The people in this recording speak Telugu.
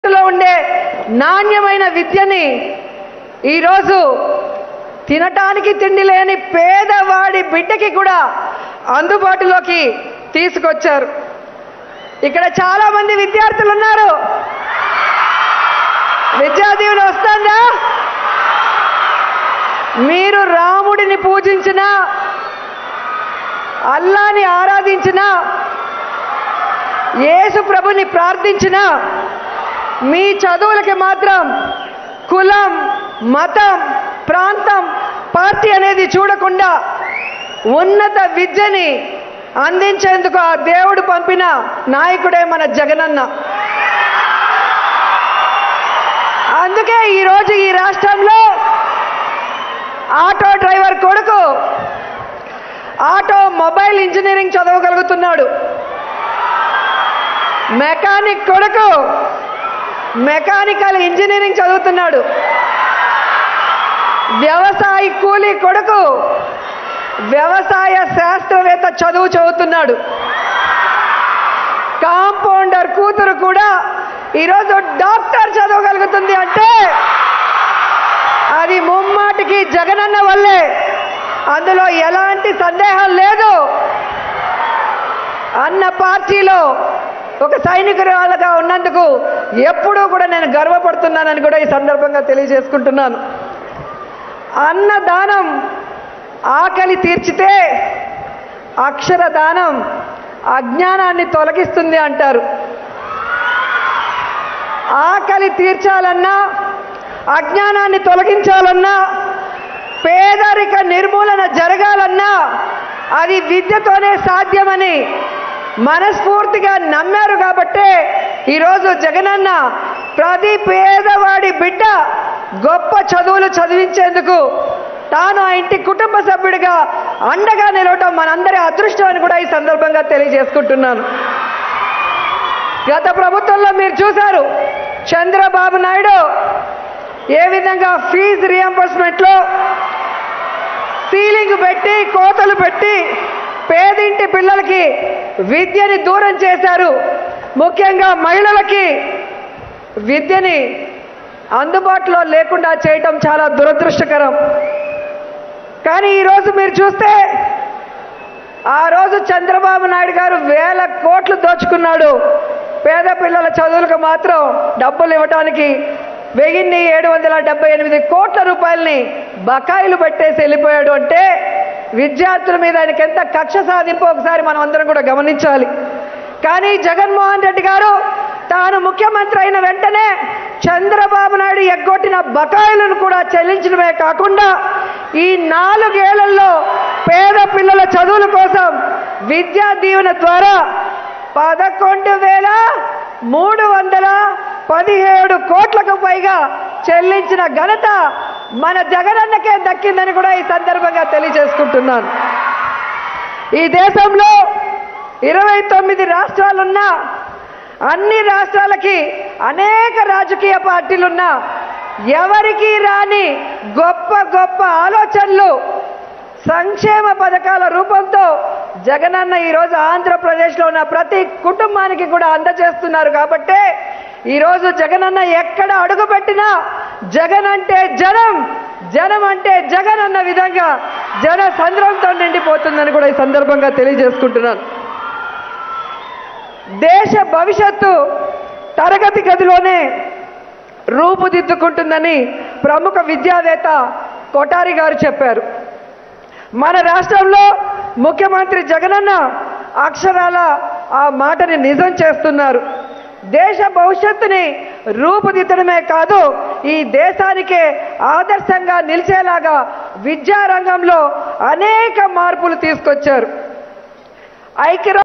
లో ఉండే నాణ్యమైన విద్యని ఈరోజు తినటానికి తిండి లేని పేదవాడి బిడ్డకి కూడా అందుబాటులోకి తీసుకొచ్చారు ఇక్కడ చాలా మంది విద్యార్థులు ఉన్నారు విద్యాదీవులు వస్తుందా మీరు రాముడిని పూజించిన అల్లాని ఆరాధించిన యేసు ప్రభుని ప్రార్థించిన మీ చదువులకి మాత్రం కులం మతం ప్రాంతం పార్టీ అనేది చూడకుండా ఉన్నత విద్యని అందించేందుకు ఆ దేవుడు పంపిన నాయకుడే మన జగనన్న అందుకే ఈరోజు ఈ రాష్ట్రంలో ఆటో డ్రైవర్ కొడుకు ఆటో మొబైల్ ఇంజనీరింగ్ చదవగలుగుతున్నాడు మెకానిక్ కొడుకు మెకానికల్ ఇంజనీరింగ్ చదువుతున్నాడు వ్యవసాయ కూలీ కొడుకు వ్యవసాయ శాస్త్రవేత్త చదువు చదువుతున్నాడు కాంపౌండర్ కూతురు కూడా ఈరోజు డాక్టర్ చదవగలుగుతుంది అంటే అది ముమ్మాటికి జగనన్న వల్లే అందులో ఎలాంటి సందేహం లేదు అన్న పార్టీలో ఒక సైనికురాలుగా ఉన్నందుకు ఎప్పుడూ కూడా నేను గర్వపడుతున్నానని కూడా ఈ సందర్భంగా తెలియజేసుకుంటున్నాను అన్నదానం ఆకలి తీర్చితే అక్షర దానం అజ్ఞానాన్ని తొలగిస్తుంది అంటారు ఆకలి తీర్చాలన్నా అజ్ఞానాన్ని తొలగించాలన్నా పేదరిక నిర్మూలన జరగాలన్నా అది విద్యతోనే సాధ్యమని మనస్ఫూర్తిగా నమ్మారు కాబట్టే ఈరోజు జగనన్న ప్రతి పేదవాడి బిడ్డ గొప్ప చదువులు చదివించేందుకు తాను ఆ ఇంటి కుటుంబ సభ్యుడిగా అండగా నిలవటం మనందరి అదృష్టం అని కూడా ఈ సందర్భంగా తెలియజేసుకుంటున్నాను గత ప్రభుత్వంలో మీరు చూశారు చంద్రబాబు నాయుడు ఏ విధంగా ఫీజు రియంబర్స్మెంట్లో సీలింగ్ పెట్టి కోతలు పెట్టి పేదింటి పిల్లలకి విద్యని దూరం చేశారు ముఖ్యంగా మహిళలకి విద్యని అందుబాటులో లేకుండా చేయటం చాలా దురదృష్టకరం కానీ ఈరోజు మీరు చూస్తే ఆ రోజు చంద్రబాబు నాయుడు గారు వేల కోట్లు దోచుకున్నాడు పేద పిల్లల చదువులకు మాత్రం డబ్బులు ఇవ్వటానికి వెయ్యిన్ని ఏడు వందల డెబ్బై ఎనిమిది కోట్ల రూపాయలని బకాయిలు పెట్టేసి వెళ్ళిపోయాడు అంటే విద్యార్థుల మీద ఆయనకి ఎంత కక్ష సాధింపు ఒకసారి మనం అందరం కూడా గమనించాలి కానీ జగన్మోహన్ రెడ్డి గారు తాను ముఖ్యమంత్రి అయిన వెంటనే చంద్రబాబు నాయుడు ఎగ్గొట్టిన బకాయిలను కూడా చెల్లించడమే కాకుండా ఈ నాలుగేళ్లలో పేద పిల్లల చదువుల కోసం విద్యా దీవెన ద్వారా పదకొండు వేల మూడు వందల పదిహేడు కోట్లకు పైగా చెల్లించిన ఘనత మన జగనన్నకే దక్కిందని కూడా ఈ సందర్భంగా తెలియజేసుకుంటున్నాను ఈ దేశంలో ఇరవై తొమ్మిది రాష్ట్రాలున్నా అన్ని రాష్ట్రాలకి అనేక రాజకీయ పార్టీలున్నా ఎవరికి రాని గొప్ప గొప్ప ఆలోచనలు సంక్షేమ పథకాల రూపంతో జగనన్న ఈరోజు ఆంధ్రప్రదేశ్లో ఉన్న ప్రతి కుటుంబానికి కూడా అందజేస్తున్నారు కాబట్టే ఈరోజు జగనన్న ఎక్కడ అడుగు పెట్టినా జగన్ అంటే జనం జనం అంటే జగన్ అన్న విధంగా జన సంద్రంతో నిండిపోతుందని కూడా ఈ సందర్భంగా తెలియజేసుకుంటున్నాను దేశ భవిష్యత్తు తరగతి గదిలోనే రూపుదిద్దుకుంటుందని ప్రముఖ విద్యావేత్త కొటారి గారు చెప్పారు మన రాష్ట్రంలో ముఖ్యమంత్రి జగనన్న అక్షరాల ఆ మాటని నిజం చేస్తున్నారు దేశ భవిష్యత్తుని రూపుదిద్దడమే కాదు ఈ దేశానికే ఆదర్శంగా నిలిచేలాగా విద్యారంగంలో అనేక మార్పులు తీసుకొచ్చారు ఐక్యరా